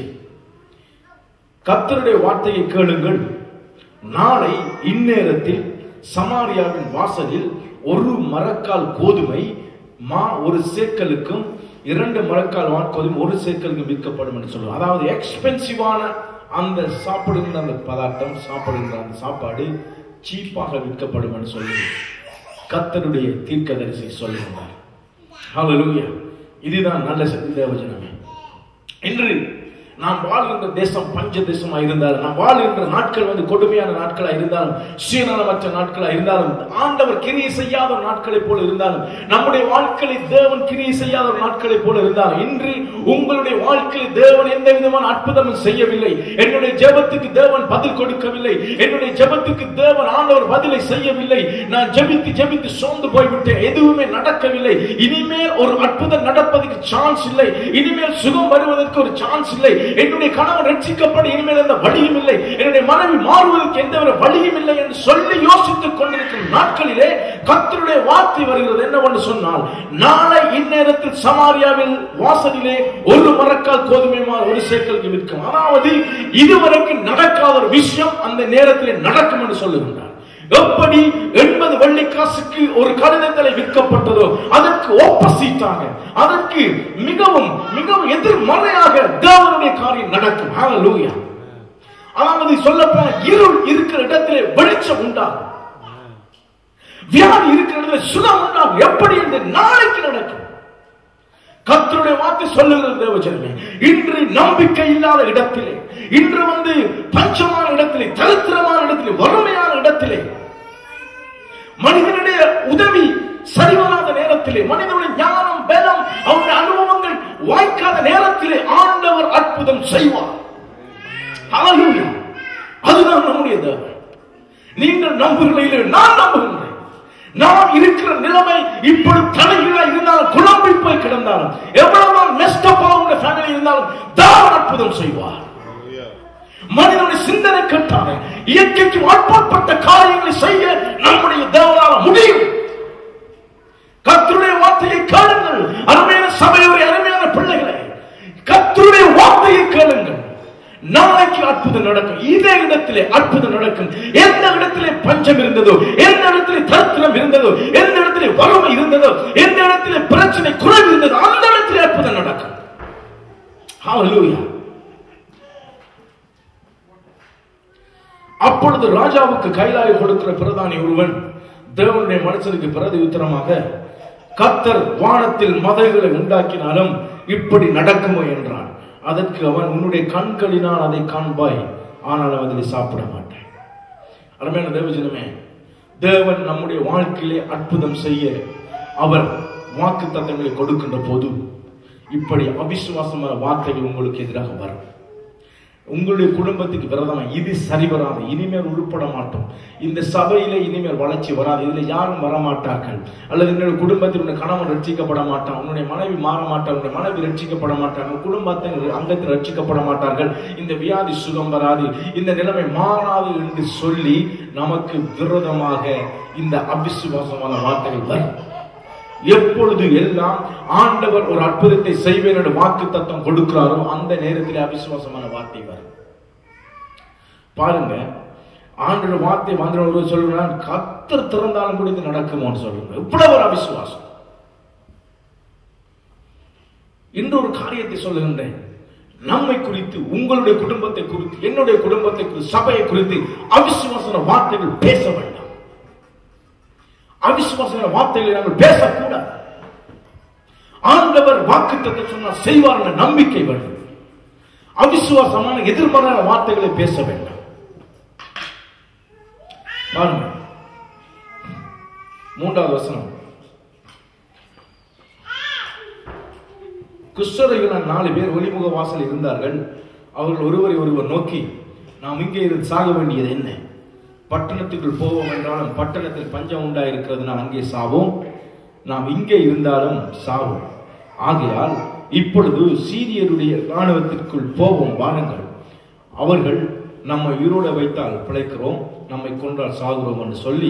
கர்த்தருடைய வார்த்தையை கேளுங்கள் நாளை இந்நேரத்தில் சமாரியாவின் வாசலில் ஒரு மரக்கால் கோதுமை மா ஒரு சேக்கலுக்கும் இரண்டு மரக்கால் வாட்கோதுமை ஒரு சேக்கலுக்கும் விற்கப்படும் என்று சொல்லுவோம் அதாவது எக்ஸ்பென்சிவான அந்த சாப்பிடுகின்ற அந்த பதார்த்தம் சாப்பிடுகின்ற அந்த சாப்பாடு சீப்பாக விற்கப்படும் என்று சொல்லி கர்த்தருடைய தீர்க்கதரிசி சொல்லுகிறார் ஹalleluya இதுதான் நல்ல செய்தி தேவஜனமே இன்று நாம் வாழ்கின்ற தேசம் பஞ்ச தேசமா இருந்தாலும் நாம் வாழ்கின்ற நாட்கள் வந்து கொடுமையான நாட்களா இருந்தாலும் சுயநலமற்ற நாட்களா இருந்தாலும் ஆண்டவர் கிரியை செய்யாத ஒரு நாட்களை போல இருந்தாலும் நம்முடைய வாழ்க்கையில் தேவன் கிரியை செய்யாத ஒரு நாட்களை போல இருந்தாலும் இன்று உங்களுடைய வாழ்க்கையில் தேவன் எந்த விதமான அற்புதமும் செய்யவில்லை என்னுடைய ஜெபத்துக்கு தேவன் பதில் கொடுக்கவில்லை என்னுடைய ஜெபத்துக்கு தேவன் ஆண்டவர் பதிலை செய்யவில்லை நான் ஜெபித்து ஜெபித்து சோர்ந்து போய்விட்டேன் எதுவுமே நடக்கவில்லை இனிமேல் ஒரு அற்புதம் நடப்பதற்கு சான்ஸ் இல்லை இனிமேல் சுகம் வருவதற்கு ஒரு சான்ஸ் இல்லை என்னுடைய கணவன் ரட்சிக்கப்பட இனிமேல் எந்த வழியும் இல்லை என்னுடைய மனைவி மாறுவதற்கு எந்த ஒரு வழியும் இல்லை என்று சொல்லி யோசித்துக் கொண்டிருக்கும் நாட்களிலே கர்த்தருடைய வார்த்தை வருகிறது என்னவென்று சொன்னால் நாளை இந்நேரத்தில் சமாரியாவில் வாசலிலே ஒரு மரக்கால் கோதுமை மா ஒரு சேக்கலுக்கு விற்கும் அதாவது இதுவரைக்கும் நடக்காத ஒரு விஷயம் அந்த நேரத்தில் நடக்கும் என்று சொல்லுகின்றார் எப்படி எண்பது வெள்ளி காசுக்கு ஒரு கடிதத்தலை விற்கப்பட்டதோ அதற்கு ஆப்போசிட்டாக அதற்கு மிகவும் மிகவும் எதிர்மறையாக தேவனுடைய காரியம் நடக்கும் ஹalleluya அதாவது சொல்லப்போன இருள் இருக்கிற இடத்திலே வெளிச்சம் உண்டாகும் வியாதி இருக்கிற இடத்துல சுகம் உண்டாகும் எப்படி என்று நாளைக்கு நடக்கும் கர்த்தருடைய வார்த்தை சொல்லுகிறது தேவஜனமே இன்று நம்பிக்கை இல்லாத இடத்திலே இன்று வந்து பஞ்சமான இடத்திலே தரித்திரமான இடத்திலே வறுமையான இடத்திலே மனிதனுடைய உதவி சரிவராத நேரத்திலே மனிதனுடைய ஞானம் பலம் அவருடைய அனுபவங்கள் வாய்க்காத நேரத்திலே ஆண்டவர் அற்புதம் செய்வார் ஹalleluya அதுதான் நம்முடைய தேவன் நீங்கள் நம்புகிறீர்களே நான் நம்புகின்றேன் நாம் இருக்கிற நிலைமை இப்படி தலைகீழா இருந்தாலும் குழம்பி போய் கிடந்தாலும் எவ்வளவு மெஸ்டப் ஆகுங்க ஃபேமிலி இருந்தாலும் தேவன் அற்புதம் செய்வார் மனிதனுடைய சிந்தனை கட்டான இயற்கைக்கு அப்பாற்பட்ட காரியங்களை செய்ய நம்முடைய தேவனால முடியும் கர்த்தருடைய வார்த்தையை கேளுங்கள் அருமையான சபையுடைய அருமையான பிள்ளைகளை கர்த்தருடைய வார்த்தையை கேளுங்கள் நாளைக்கு அற்புதம் நடக்கும் இதே இடத்திலே அற்புதம் நடக்கும் எந்த இடத்திலே பஞ்சம் இருந்ததோ எந்த இடத்திலே தரித்திரம் இருந்ததோ எந்த இடத்திலே வறுமை இருந்ததோ எந்த இடத்திலே பிரச்சனை குறைவு இருந்ததோ அந்த இடத்திலே அற்புதம் நடக்கும் ஹalleluya அப்பொழுது ராஜாவுக்கு கைலாய கொடுக்கிற பிரதானி ஒருவன் தேவனுடைய மனுஷனுக்கு பிரதி உத்தரமாக கத்தர் வானத்தில் மதைகளை உண்டாக்கினாலும் இப்படி நடக்குமோ என்றான் அதற்கு அவன் உன்னுடைய கண்களினால் அதை காண்பாய் ஆனால் அதில் சாப்பிட மாட்டேன் அருமையான தேவஜனமே தேவன் நம்முடைய வாழ்க்கையிலே அற்புதம் செய்ய அவர் வாக்கு தத்தங்களை கொடுக்கின்ற போது இப்படி அவிசுவாசமான வார்த்தைகள் உங்களுக்கு எதிராக வரும் உங்களுடைய குடும்பத்துக்கு விரதமா இது சரி வராது இனிமேல் உருப்பட மாட்டோம் இந்த சபையில இனிமேல் வளர்ச்சி வராது இதுல யாரும் வரமாட்டார்கள் அல்லது என்னுடைய குடும்பத்தில் உன்னுடைய கணவன் ரட்சிக்கப்பட மாட்டான் உன்னுடைய மனைவி மாற மாட்டார் உன்னுடைய மனைவி ரட்சிக்கப்பட மாட்டாங்க குடும்பத்தின் அங்கத்தில் ரட்சிக்கப்பட மாட்டார்கள் இந்த வியாதி சுகம் வராது இந்த நிலைமை மாறாது என்று சொல்லி நமக்கு விரோதமாக இந்த அபிசுவாசமான வார்த்தைகள் வரும் எப்பொழுது எல்லாம் ஆண்டவர் ஒரு அற்புதத்தை செய்வேன் என்று வாக்கு தத்தம் கொடுக்கிறாரோ அந்த நேரத்தில் அவிசுவாசமான வார்த்தை வரும் பாருங்க ஆண்டோட வார்த்தை வந்து சொல்லுங்க கத்தர் திறந்தாலும் கூட இது நடக்குமோன்னு சொல்லுங்க இவ்வளவு ஒரு அவிசுவாசம் இன்னொரு காரியத்தை சொல்லுகின்றேன் நம்மை குறித்து உங்களுடைய குடும்பத்தை குறித்து என்னுடைய குடும்பத்தை குறித்து சபையை குறித்து அவிசுவாசன வார்த்தைகள் பேச வேண்டாம் அவிசுவாசன வார்த்தைகளை நாங்கள் பேசக்கூடாது ஆண்டவர் வாக்குத்தத்தை சொன்னால் செய்வார் என்ற நம்பிக்கை வேண்டும் அவிசுவாசமான எதிர்மறையான வார்த்தைகளை பேச வேண்டாம் பாருங்க மூன்றாவது வசனம் குஷ்டரைகள் நாலு பேர் ஒளிமுக வாசல் இருந்தார்கள் அவர்கள் ஒருவரை ஒருவர் நோக்கி நாம் இங்கே இருந்து சாக வேண்டியது என்ன பட்டணத்துக்குள் போவோம் என்றாலும் பட்டணத்தில் பஞ்சம் உண்டாயிருக்கிறதுனால் அங்கே சாவோம் நாம் இங்கே இருந்தாலும் சாவோம் ஆகையால் இப்பொழுது சீரியருடைய இராணுவத்திற்குள் போவோம் வாருங்கள் அவர்கள் நம்மை உயிரோட வைத்தால் பிழைக்கிறோம் நம்மை கொன்றால் சாகுறோம் என்று சொல்லி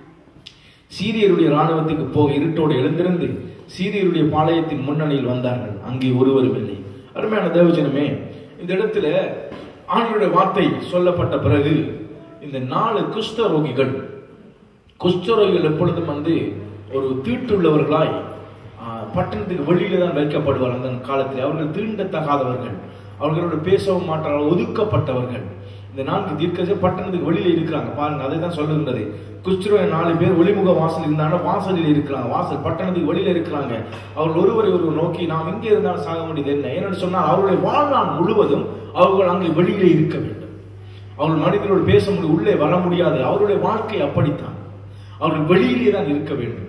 சீரியருடைய இராணுவத்துக்கு போக இருட்டோடு எழுந்திருந்து சீரியருடைய பாளையத்தின் முன்னணியில் வந்தார்கள் அங்கே ஒருவரும் இல்லை அருமையான தேவஜனமே இந்த இடத்துல ஆண்டவருடைய வார்த்தை சொல்லப்பட்ட பிறகு இந்த நாலு குஷ்ட ரோகிகள் குஷ்டரோகிகள் எப்பொழுதும் வந்து ஒரு தீட்டுள்ளவர்களாய் ஆஹ், பட்டணத்துக்கு வெளியில தான் வைக்கப்படுவார் அந்த காலத்தில் அவர்கள் தீண்டத்தகாதவர்கள் அவர்களோட பேசவும் மாட்டார்கள் ஒதுக்கப்பட்டவர்கள் இந்த நான்கு தீர்க்கதரிசி பட்டணத்துக்கு வெளியில இருக்கிறாங்க பாருங்க அதை தான் சொல்லுகின்றது குஷ்டரோக நாலு பேர் ஒளிமுக வாசல் இருந்தாங்க வாசலில் இருக்கிறாங்க வாசல் பட்டணத்துக்கு வெளியில இருக்கிறாங்க அவர்கள் ஒருவரை ஒருவர் நோக்கி நாம் இங்கே இருந்தாலும் சாக வேண்டியது என்ன ஏன்னு சொன்னால் அவருடைய வாழ்நாள் முழுவதும் அவர்கள் அங்கே வெளியிலே இருக்க வேண்டும் அவர்கள் மனிதரோடு பேச முடியும் உள்ளே வர முடியாது அவருடைய வாழ்க்கை அப்படித்தான் அவர்கள் வெளியிலே தான் இருக்க வேண்டும்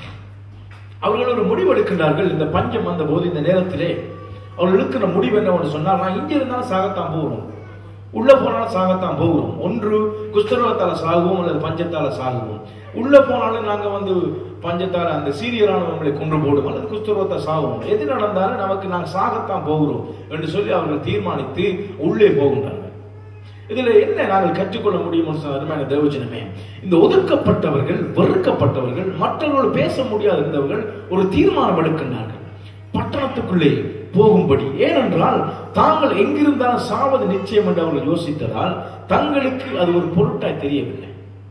அவர்கள் ஒரு முடிவு எடுக்கின்றார்கள் இந்த பஞ்சம் வந்த போது இந்த நேரத்திலே அவர்கள் எடுக்கிற முடிவு என்னவென்று சொன்னால் நான் இங்க இருந்தாலும் சாகத்தான் போகிறோம் உள்ள போனாலும் சாகத்தான் போகிறோம் ஒன்று குஷ்டரோகத்தால சாகுவோம் அல்லது பஞ்சத்தால சாகுவோம் உள்ள போனாலும் நாங்க வந்து பஞ்சத்தால அந்த சீரியரான நம்மளை கொன்று போடும் அல்லது குஷ்டரோகத்தை சாகுவோம் எது நடந்தாலும் நமக்கு நாங்கள் சாகத்தான் போகிறோம் என்று சொல்லி அவர்கள் தீர்மானித்து உள்ளே போகின்றார்கள் இதுல என்ன நாங்கள் கற்றுக்கொள்ள முடியும் அருமையான தேவஜனமே இந்த ஒதுக்கப்பட்டவர்கள் வெறுக்கப்பட்டவர்கள் மற்றவர்களோடு பேச முடியாது இருந்தவர்கள் ஒரு தீர்மானம் எடுக்கின்றார்கள் பட்டணத்துக்குள்ளே போகும்படி ஏனென்றால் தாங்கள் எங்கிருந்தாலும் சாவது நிச்சயம் என்று அவர்கள் யோசித்ததால் தங்களுக்கு அது ஒரு பொருட்டாய் தெரியவில்லை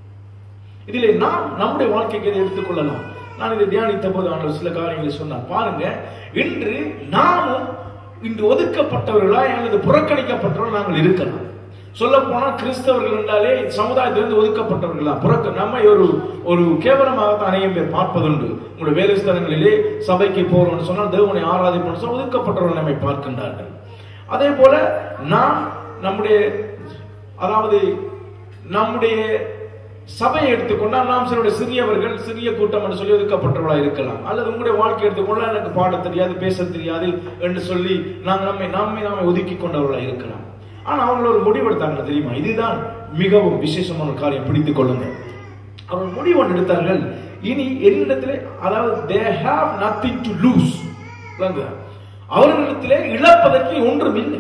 இதிலே நாம் நம்முடைய வாழ்க்கைக்கு இதை எடுத்துக்கொள்ளலாம் நான் இதை தியானித்த போது ஆண்டவர் சில காரியங்களை சொன்னார் பாருங்க இன்று நாமும் இன்று ஒதுக்கப்பட்டவர்களாய் அல்லது புறக்கணிக்கப்பட்டவர்கள் நாங்கள் இருக்கலாம் சொல்ல போனா கிறிஸ்தவர்கள் என்றாலே சமுதாயத்திலிருந்து ஒதுக்கப்பட்டவர்களா புறக்க நம்மை ஒரு ஒரு கேவலமாகத்தான் அநேகம் பேர் பார்ப்பதுண்டு உங்களுடைய வேலை ஸ்தலங்களிலே சபைக்கு போறோம்னு சொன்னால் தேவனை ஆராதிப்போம் சொன்னால் ஒதுக்கப்பட்டவர்கள் நம்மை பார்க்கின்றார்கள் அதே போல நாம் நம்முடைய அதாவது நம்முடைய சபையை எடுத்துக்கொண்டால் நாம் சிலருடைய சிறியவர்கள் சிறிய கூட்டம் என்று சொல்லி ஒதுக்கப்பட்டவர்களா இருக்கலாம் அல்லது உங்களுடைய வாழ்க்கை எடுத்துக்கொண்டால் எனக்கு பாட தெரியாது பேச தெரியாது என்று சொல்லி நாம் நம்மை நம்மை நாமே ஒதுக்கி கொண்டவர்களா இருக்கலாம் ஆனா அவங்க ஒரு முடிவெடுத்தாங்க தெரியுமா இதுதான் மிகவும் விசேஷமான ஒரு காரியம் பிடித்துக் கொள்ளுங்கள் அவர்கள் முடிவு ஒன்று எடுத்தார்கள் இனி என்னிடத்திலே அதாவது they have nothing to lose அவர்களிடத்திலே இழப்பதற்கு ஒன்றும் இல்லை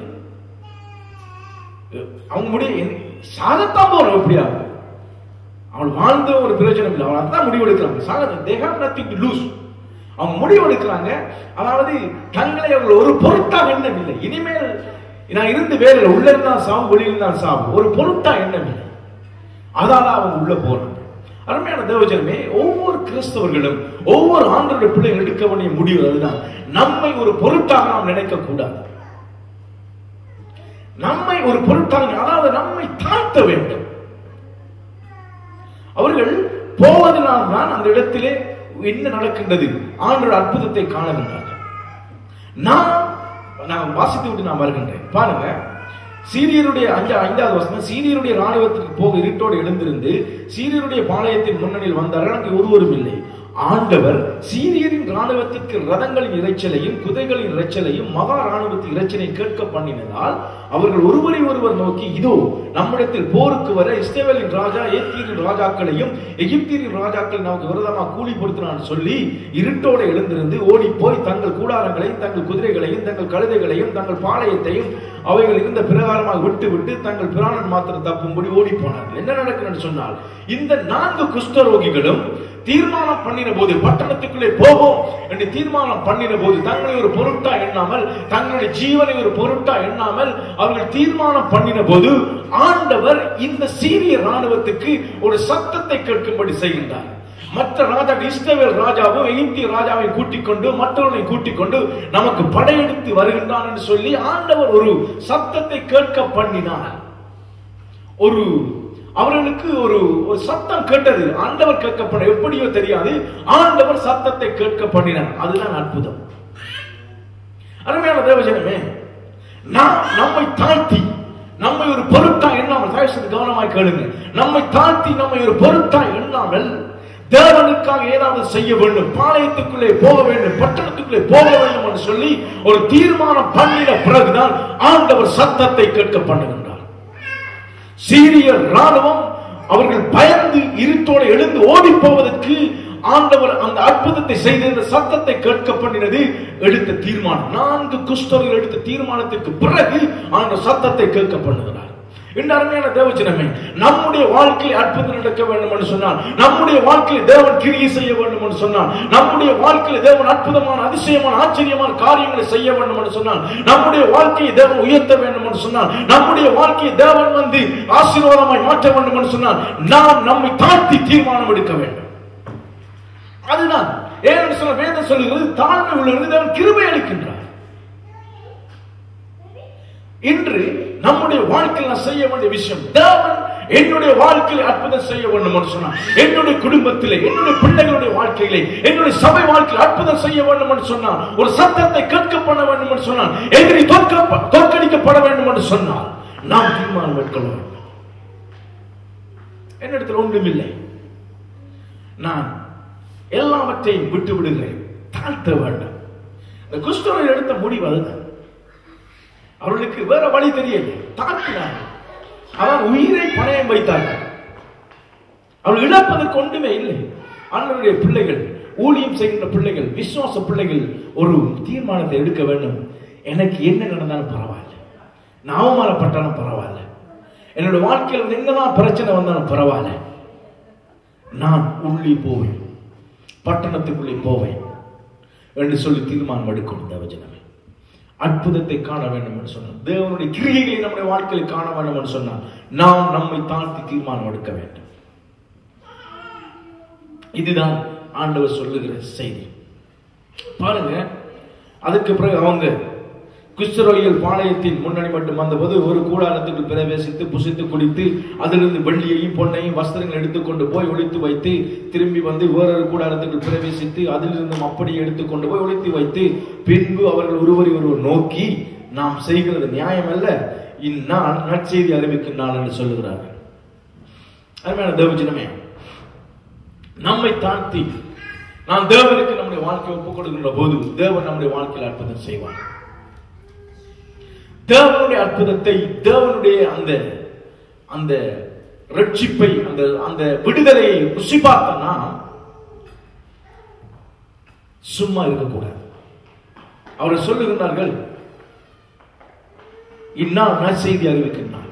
அவங்க முடிவு சாகத்தான் போறோம் எப்படியா அவள் வாழ்ந்த ஒரு பிரயோஜனம் இல்லை அவள் அதான் முடிவு எடுக்கிறாங்க சாக they have nothing to lose அவங்க முடிவு எடுக்கிறாங்க அதாவது தங்களை அவர்கள் ஒரு பொருட்டாக எண்ணவில்லை இனிமேல் நான் இருந்து வேற உள்ள இருந்தா சாவு வெளியில இருந்தா சாவு ஒரு பொருட்டா எண்ணவில்லை அதால அவங்க உள்ள போறாங்க அருமையான தேவஜனமே ஒவ்வொரு கிறிஸ்தவர்களும் ஒவ்வொரு ஆண்டோட பிள்ளைகள் எடுக்க வேண்டிய முடிவு அதுதான் நம்மை ஒரு பொருட்டாக நாம் நினைக்க கூடாது நம்மை ஒரு பொருட்டாக அதாவது நம்மை தாழ்த்த வேண்டும் அவர்கள் போவதனால் தான் அந்த இடத்திலே என்ன நடக்கின்றது ஆண்டோட அற்புதத்தை காணுகின்றார்கள் நான் நான் வாசித்து விட்டு நான் வருகின்றேன் பாருங்க சீரியருடைய அஞ்சா ஐந்தாவது வசனம் சீரியருடைய ராணுவத்திற்கு போக இருட்டோடு எழுந்திருந்து சீரியருடைய பாளையத்தின் முன்னணியில் வந்தார்கள் அங்கே ஒருவரும் இல்லை ஆண்டவர் சீரியரின் ராணுவத்திற்கு ரதங்களின் இரைச்சலையும் குதிரைகளின் இரைச்சலையும் மகா ராணுவத்தின் இரைச்சலையும் கேட்க பண்ணினதால் அவர்கள் ஒருவரை ஒருவர் நோக்கி இதோ நம்மிடத்தில் போருக்கு வர இஸ்ரவேலின் ராஜா ஏத்தீரின் ராஜாக்களையும் எகிப்தியரின் ராஜாக்கள் நமக்கு விரதமா கூலி பொருத்தினான்னு சொல்லி இருட்டோட எழுந்திருந்து ஓடி போய் தங்கள் கூடாரங்களையும் தங்கள் குதிரைகளையும் தங்கள் கழுதைகளையும் தங்கள் பாளையத்தையும் அவைகள் இருந்த பிரகாரமாக விட்டு விட்டு தங்கள் பிராணன் மாத்திரம் தப்பும்படி ஓடி போனார்கள் என்ன நடக்குதுன்னு சொன்னால் இந்த நான்கு குஷ்டரோகிகளும் தீர்மானம் பண்ணின போது பட்டணத்துக்குள்ளே போவோம் என்று தீர்மானம் பண்ணின போது தங்களை ஒரு பொருட்டா எண்ணாமல் தங்களுடைய ஜீவனை ஒரு பொருட்டா எண்ணாமல் அவர்கள் தீர்மானம் பண்ணின போது ஆண்டவர் இந்த சீரிய ராணுவத்துக்கு ஒரு சத்தத்தை கேட்கும்படி செய்கின்றார் மற்ற ராஜா இஸ்ரவேல் ராஜாவும் எகிப்திய ராஜாவை கூட்டிக் கொண்டு மற்றவர்களை கூட்டிக் கொண்டு நமக்கு படையெடுத்து வருகின்றான் என்று சொல்லி ஆண்டவர் ஒரு சத்தத்தை கேட்க பண்ணினார் ஒரு அவர்களுக்கு ஒரு ஒரு சத்தம் கேட்டது ஆண்டவர் கேட்கப்பட எப்படியோ தெரியாது ஆண்டவர் சத்தத்தை கேட்க பண்ணினார் அதுதான் அற்புதம் அருமையான தேவஜனமே நாம் நம்மை தாழ்த்தி நம்மை ஒரு பொருட்டா எண்ணாமல் தயவு கவனமாய் கேளுங்க நம்மை தாழ்த்தி நம்மை ஒரு பொருட்டா எண்ணாமல் தேவனுக்காக ஏதாவது செய்ய வேண்டும் பாளையத்துக்குள்ளே போக வேண்டும் பட்டணத்துக்குள்ளே போக வேண்டும் என்று சொல்லி ஒரு தீர்மானம் பண்ணின பிறகுதான் ஆண்டவர் சத்தத்தை கேட்க பண்ணுகின்றார் சீரிய ராணுவம் அவர்கள் பயந்து இருட்டோடு எழுந்து ஓடி போவதற்கு ஆண்டவர் அந்த அற்புதத்தை செய்து இந்த சத்தத்தை கேட்க பண்ணினது எடுத்த தீர்மானம் நான்கு குஷ்டர்கள் எடுத்த தீர்மானத்திற்கு பிறகு ஆண்டவர் சத்தத்தை கேட்க பண்ணுகிறார் இந்த அருமையான தேவஜனமே நம்முடைய வாழ்க்கையில் அற்புதம் நடக்க வேண்டும் என்று சொன்னால் நம்முடைய வாழ்க்கையில் தேவன் கிரியை செய்ய வேண்டும் என்று சொன்னால் நம்முடைய வாழ்க்கையில் தேவன் அற்புதமான அதிசயமான ஆச்சரியமான காரியங்களை செய்ய வேண்டும் என்று சொன்னால் நம்முடைய வாழ்க்கையை தேவன் உயர்த்த வேண்டும் என்று சொன்னால் நம்முடைய வாழ்க்கையை தேவன் வந்து ஆசீர்வாதமாய் மாற்ற வேண்டும் என்று சொன்னால் நாம் நம்மை தாழ்த்தி தீர்மானம் எடுக்க வேண்டும் அதுதான் ஏன்னு சொல்ல வேதம் சொல்லுகிறது தாழ்மை உள்ளவர்களுக்கு தேவன் கிருபை அளிக்கின்றார் இன்று நம்முடைய வாழ்க்கையில் நான் செய்ய வேண்டிய விஷயம் தேவன் என்னுடைய வாழ்க்கையில் அற்புதம் செய்ய வேண்டும் என்று சொன்னார் என்னுடைய குடும்பத்திலே என்னுடைய பிள்ளைகளுடைய வாழ்க்கையிலே என்னுடைய சபை வாழ்க்கையில் அற்புதம் செய்ய வேண்டும் என்று சொன்னார் ஒரு சத்தத்தை கேட்கப்பட வேண்டும் என்று சொன்னார் எதிரி தோற்க தோற்கடிக்கப்பட வேண்டும் என்று சொன்னார் நாம் தீர்மானம் மேற்கொள்ள வேண்டும் என்னிடத்தில் ஒன்றுமில்லை நான் எல்லாவற்றையும் விட்டு விடுகிறேன் தாழ்த்த வேண்டும் இந்த குஷ்டரை எடுத்த முடிவு அதுதான் அவர்களுக்கு வேற வழி தெரியல தாக்கினார்கள் அவர் உயிரை பணயம் வைத்தார்கள் அவர்கள் இழப்பதற்கு ஒன்றுமே இல்லை அண்ணனுடைய பிள்ளைகள் ஊழியம் செய்கின்ற பிள்ளைகள் விசுவாச பிள்ளைகள் ஒரு தீர்மானத்தை எடுக்க வேண்டும் எனக்கு என்ன நடந்தாலும் பரவாயில்ல நான் அவமானப்பட்டாலும் பரவாயில்ல என்னோட வாழ்க்கையில் என்னதான் பிரச்சனை வந்தாலும் பரவாயில்ல நான் உள்ளே போவேன் பட்டணத்துக்குள்ளே போவேன் என்று சொல்லி தீர்மானம் எடுக்கணும் தேவஜனமே அற்புதத்தை காண வேண்டும் என்று சொன்னார் தேவனுடைய கிரியைகளை நம்முடைய வாழ்க்கையில் காண வேண்டும் என்று சொன்னார் நாம் நம்மை தாழ்த்தி தீர்மானம் எடுக்க வேண்டும் இதுதான் ஆண்டவர் சொல்லுகிற செய்தி பாருங்க அதுக்கு பிறகு அவங்க குஷ்டரோகிகள் பாளையத்தின் முன்னணி மட்டும் வந்தபோது ஒரு கூடாரத்துக்கு பிரவேசித்து புசித்து குடித்து அதிலிருந்து வெள்ளியையும் பொன்னையும் வஸ்திரங்கள் எடுத்துக்கொண்டு போய் ஒழித்து வைத்து திரும்பி வந்து வேறொரு கூடாரத்துக்கு பிரவேசித்து அதிலிருந்தும் அப்படி எடுத்துக்கொண்டு போய் ஒழித்து வைத்து பின்பு அவர்கள் ஒருவரை ஒருவர் நோக்கி நாம் செய்கிறது நியாயம் அல்ல இந்நாள் நற்செய்தி அறிவிக்கும் நாள் என்று சொல்லுகிறார்கள் அருமையான தேவஜனமே நம்மை தாழ்த்தி நாம் தேவனுக்கு நம்முடைய வாழ்க்கையை ஒப்புக் கொடுக்கின்ற போது தேவன் நம்முடைய வாழ்க்கையில் அற்புதம் செய்வார் தேவனுடைய அற்புதத்தை தேவனுடைய அந்த அந்த ரட்சிப்பை அந்த அந்த விடுதலையை ருசி பார்த்தோம்னா சும்மா இருக்கக்கூடாது அவர் சொல்லுகின்றார்கள் இந்நாள் நற்செய்தி அறிவிக்கின்றார்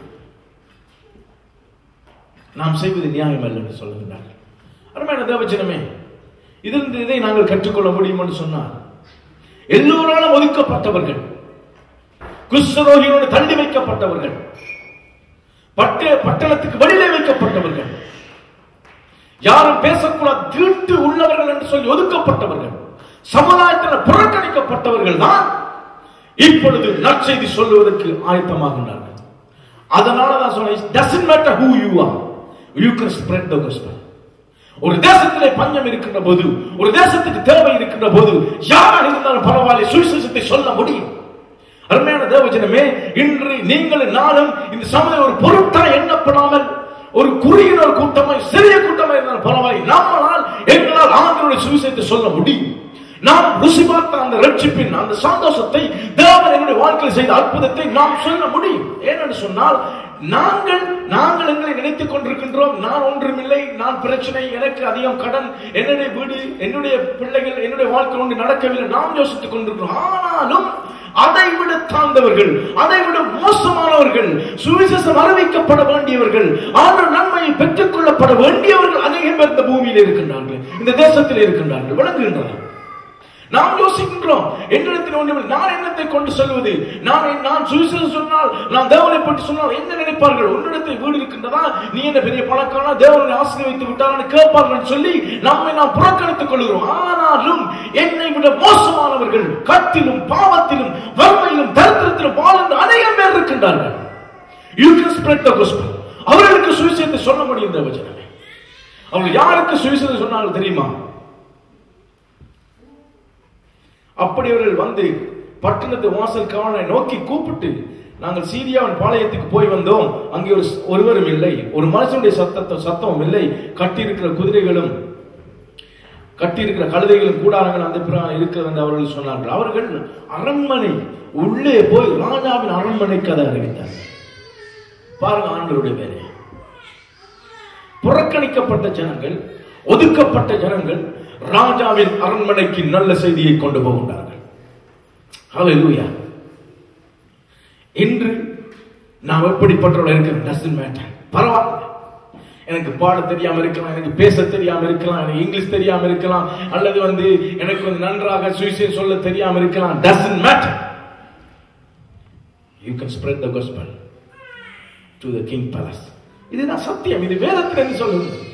நாம் செய்வது நியாயம் அல்ல என்று சொல்லுகின்றார்கள் அருமையான தேவச்சனமே இதிலிருந்து இதை நாங்கள் கற்றுக்கொள்ள முடியும் என்று சொன்னார் எல்லோராலும் ஒதுக்கப்பட்டவர்கள் குஷ்டரோகியோடு தள்ளி வைக்கப்பட்டவர்கள் பட்ட பட்டணத்துக்கு வெளியிலே வைக்கப்பட்டவர்கள் யாரும் பேசக்கூடாது தீட்டு உள்ளவர்கள் என்று சொல்லி ஒதுக்கப்பட்டவர்கள் சமுதாயத்தில் புறக்கணிக்கப்பட்டவர்கள் தான் இப்பொழுது நற்செய்தி சொல்லுவதற்கு ஆயத்தமாகின்றார்கள் அதனால தான் சொன்னேன் doesn't matter who you are you can spread the gospel ஒரு தேசத்திலே பஞ்சம் இருக்கின்ற போது ஒரு தேசத்துக்கு தேவை இருக்கின்ற போது யாராக இருந்தாலும் பரவாயில்லை சுவிசேஷத்தை சொல்ல முடியும் அருமையான தேவஜனமே இன்று நீங்கள் நாளும் இந்த சமுதாயம் ஒரு பொருட்டா எண்ணப்படாமல் ஒரு குறுகின ஒரு கூட்டமாய் சிறிய கூட்டமாய் இருந்தாலும் பரவாயில்லை நம்மளால் எங்களால் என்னால் ஆண்டவருடைய சுவிசேஷத்தை சொல்ல முடியும் நாம் ருசி பார்த்த அந்த ரட்சிப்பின் அந்த சந்தோஷத்தை தேவன் என்னுடைய வாழ்க்கையில் செய்த அற்புதத்தை நாம் சொல்ல முடியும் ஏனென்று சொன்னால் நாங்கள் நாங்கள் எங்களை நினைத்துக் கொண்டிருக்கின்றோம் நான் ஒன்றுமில்லை நான் பிரச்சனை எனக்கு அதிகம் கடன் என்னுடைய வீடு என்னுடைய பிள்ளைகள் என்னுடைய வாழ்க்கை ஒன்று நடக்கவில்லை நாம் யோசித்துக் கொண்டிருக்கிறோம் ஆனாலும் அதை விட தாழ்ந்தவர்கள் அதை விட மோசமானவர்கள் சுவிசேஷம் அறிவிக்கப்பட வேண்டியவர்கள் ஆண்டவர் நன்மையை பெற்றுக் கொள்ளப்பட வேண்டியவர்கள் அநேகம் பேர் இந்த பூமியில் இருக்கின்றார்கள் இந்த தேசத்தில் இருக்கின்றார்கள் விளங்குகின்றனர் நாம் யோசிக்கின்றோம் என்னிடத்தில் ஒன்றுமில்லை நான் என்னத்தை கொண்டு சொல்வது நான் நான் சுவிசேஷம் சொன்னால் நான் தேவனை பற்றி சொன்னால் என்ன நினைப்பார்கள் உன்னிடத்தில் வீடு இருக்கின்றதா நீ என்ன பெரிய பழக்கான தேவனை ஆசீர்வதித்து விட்டார் கேட்பார்கள் சொல்லி நம்மை நாம் புறக்கணித்துக் கொள்கிறோம் ஆனாலும் என்னை விட மோசமானவர்கள் கத்திலும் பாவத்திலும் வறுமையிலும் தரித்திரத்திலும் வாழ்ந்த அநேகம் பேர் இருக்கின்றார்கள் you can spread the gospel அவர்களுக்கு சுவிசேஷத்தை சொல்ல முடியும் தேவஜனமே அவங்க யாருக்கு சுவிசேஷம் சொன்னாலும் தெரியுமா அப்படி அவர்கள் வந்து பட்டணத்து வாசல் காவலை நோக்கி கூப்பிட்டு நாங்கள் சீரியாவின் பாளையத்துக்கு போய் வந்தோம் அங்கே ஒரு ஒருவரும் இல்லை ஒரு மனுஷனுடைய சத்தத்தை சத்தமும் இல்லை கட்டியிருக்கிற குதிரைகளும் கட்டியிருக்கிற கழுதைகளும் கூடாரங்கள் அந்த பிற- இருக்கிறது என்று அவர்கள் சொன்னார்கள் அவர்கள் அரண்மனை உள்ளே போய் ராஜாவின் அரண்மனை கதை அறிவித்தார் பாருங்க ஆண்களுடைய வேலை புறக்கணிக்கப்பட்ட ஜனங்கள் ஒதுக்கப்பட்ட ஜனங்கள் ராஜாவின் அரண்மனைக்கு நல்ல செய்தியை கொண்டு போகின்றார்கள் ஹalleluya இன்று நாம் எப்படிப்பட்டவர்கள் இருக்கிறோம் டசன் மேட்டர் பரவாயில்ல எனக்கு பாட தெரியாம இருக்கலாம் எனக்கு பேச தெரியாம இருக்கலாம் எனக்கு இங்கிலீஷ் தெரியாம இருக்கலாம் அல்லது வந்து எனக்கு வந்து நன்றாக சுவிசேஷம் சொல்ல தெரியாம இருக்கலாம் doesn't matter you can spread the gospel to the king palace இதுதான் சத்தியம் இது வேதத்தில் என்று சொல்லுங்க